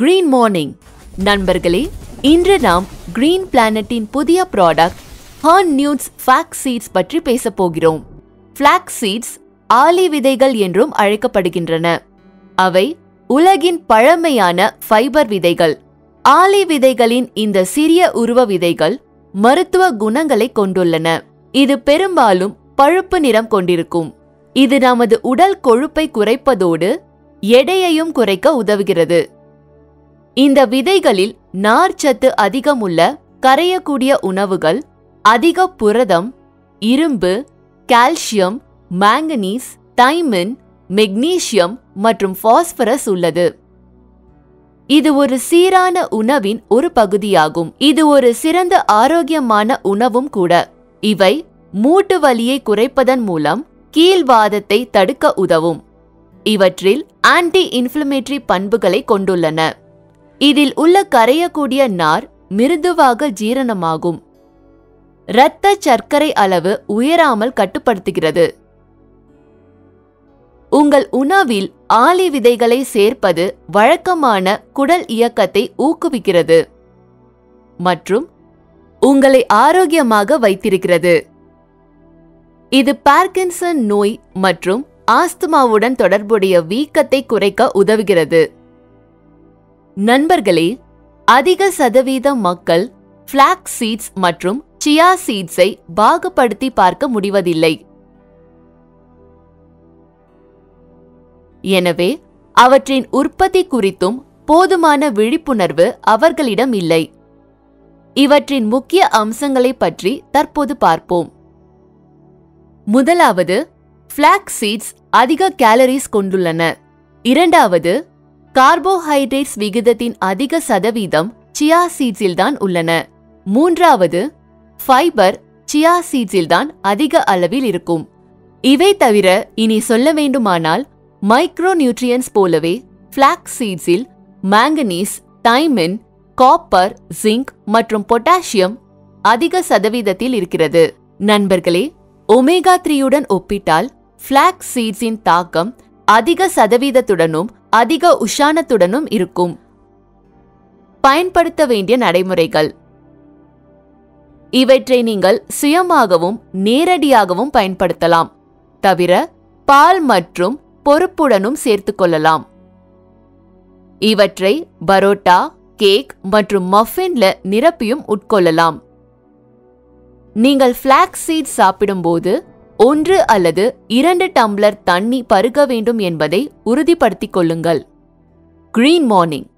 green morning நண்பர்களே இன்று நாம் கிரீன் பிளானட்டின் புதிய product horn nuts flax seeds பற்றி பேசப் போகிறோம் ஃபிளாக் சீட்ஸ் ஆலி விதைகள் என்றும் அழைக்கப்படுகின்றன அவை உலகின் பழமையான ஃபைபர் விதைகள் ஆலி விதைகளின் இந்த சிறிய உருவ விதைகள் மருத்துவ குணங்களை கொண்டுள்ளன இது பெரும்பாலும் பழுப்பு நிறம் கொண்டிருக்கும் இது நமது உடல் கொழுப்பை குறைப்பதோடு எடையையும் குறைக்க உதவுகிறது இந்த விதைகளில் நார்ச்சத்து அதிகமுள்ள கரையக்கூடிய உணவுகள் அதிக புரதம் இரும்பு கால்சியம் மாங்கனீஸ் தைமின் மெக்னீசியம் மற்றும் பாஸ்பரஸ் உள்ளது இது ஒரு சீரான உணவின் ஒரு பகுதியாகும் இது ஒரு சிறந்த ஆரோக்கியமான உணவும் கூட இவை மூட்டு வலியை குறைப்பதன் மூலம் கீழ்வாதத்தை தடுக்க உதவும் இவற்றில் ஆன்டி இன்ஃப்ளமேட்டரி பண்புகளை கொண்டுள்ளன இதில் உள்ள கரையக்கூடிய நார் மிருதுவாக ஜீரணமாகும் இரத்த சர்க்கரை அளவு உயராமல் கட்டுப்படுத்துகிறது உங்கள் உணவில் ஆளி விதைகளை சேர்ப்பது வழக்கமான குடல் இயக்கத்தை ஊக்குவிக்கிறது மற்றும் உங்களை ஆரோக்கியமாக வைத்திருக்கிறது இது பார்க்கின்சன் நோய் மற்றும் ஆஸ்துமாவுடன் தொடர்புடைய வீக்கத்தை குறைக்க உதவுகிறது நண்பர்களே அதிக சதவீத மக்கள் ஃபிளாக் சீட்ஸ் மற்றும் சியா சீட்ஸை பாகுபடுத்தி பார்க்க முடிவதில்லை எனவே அவற்றின் உற்பத்தி குறித்தும் போதுமான விழிப்புணர்வு அவர்களிடம் இல்லை இவற்றின் முக்கிய அம்சங்களை பற்றி தற்போது பார்ப்போம் முதலாவது ஃபிளாக் சீட்ஸ் அதிக கேலரிஸ் கொண்டுள்ளன இரண்டாவது கார்போஹைட்ரேட்ஸ் விகிதத்தின் அதிக சதவீதம் சியா சீட்ஸில் தான் உள்ளன மூன்றாவது ஃபைபர் சியா சீட்ஸில் தான் அதிக அளவில் இருக்கும் இவை தவிர இனி சொல்ல வேண்டுமானால் மைக்ரோ நியூட்ரியன்ஸ் போலவே ஃபிளாக் சீட்ஸில் மாங்கனீஸ் தைமின் காப்பர் ஜிங்க் மற்றும் பொட்டாசியம் அதிக சதவீதத்தில் இருக்கிறது நண்பர்களே ஒமேகா த்ரீயுடன் ஒப்பிட்டால் ஃபிளாக் சீட்ஸின் தாக்கம் அதிக சதவீதத்துடனும் அதிக உஷானத்துடனும் இருக்கும் பயன்படுத்த வேண்டிய நடைமுறைகள் இவற்றை நீங்கள் சுயமாகவும் நேரடியாகவும் பயன்படுத்தலாம் தவிர பால் மற்றும் பொறுப்புடனும் சேர்த்துக்கொள்ளலாம் இவற்றை பரோட்டா கேக் மற்றும் மஃபின்ல நிரப்பியும் உட்கொள்ளலாம் நீங்கள் ஃபிளாக் சீட் சாப்பிடும்போது ஒன்று அல்லது இரண்டு டம்ளர் தண்ணி பருக வேண்டும் என்பதை உறுதிப்படுத்திக் கொள்ளுங்கள் கிரீன் மார்னிங்